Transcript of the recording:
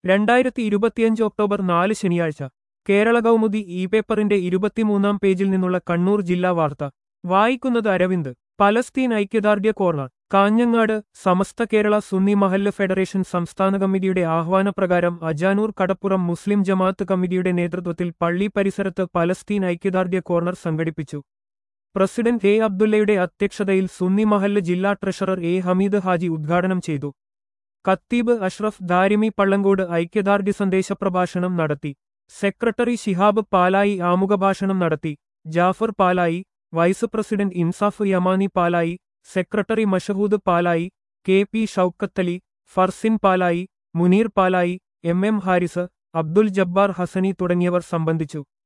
രണ്ടായിരത്തി ഇരുപത്തിയഞ്ച് ഒക്ടോബർ നാല് ശനിയാഴ്ച കേരള കൗമുദി ഇ പേപ്പറിന്റെ ഇരുപത്തിമൂന്നാം പേജിൽ നിന്നുള്ള കണ്ണൂർ ജില്ലാ വാർത്ത വായിക്കുന്നത് അരവിന്ദ് പലസ്തീൻ ഐക്യദാർഢ്യ കോർണർ കാഞ്ഞങ്ങാട് സമസ്ത കേരള സുന്നി മഹല്ല് ഫെഡറേഷൻ സംസ്ഥാന കമ്മിറ്റിയുടെ ആഹ്വാനപ്രകാരം അജാനൂർ കടപ്പുറം മുസ്ലിം ജമാഅത്ത് കമ്മിറ്റിയുടെ നേതൃത്വത്തിൽ പള്ളി പരിസരത്ത് പലസ്തീൻ ഐക്യദാർഢ്യ കോർണർ സംഘടിപ്പിച്ചു പ്രസിഡന്റ് എ അബ്ദുല്ലയുടെ അധ്യക്ഷതയിൽ സുന്നി മഹല്ല് ജില്ലാ ട്രഷറർ എ ഹമീദ് ഹാജി ഉദ്ഘാടനം ചെയ്തു കത്തീബ് അഷ്റഫ് ദാരിമി പള്ളങ്കോട് ഐക്യദാർഢ്യ സന്ദേശ പ്രഭാഷണം നടത്തി സെക്രട്ടറി ശിഹാബ് പാലായി ആമുഖഭാഷണം നടത്തി Jafar Palayi vice president Insaf Yamani Palayi secretary Mashhood Palayi K P Shoukathali Farsin Palayi Muneer Palayi M M Haris Abdul Jabbar Hasani തുടങ്ങിയവർ സംബന്ധിച്ചു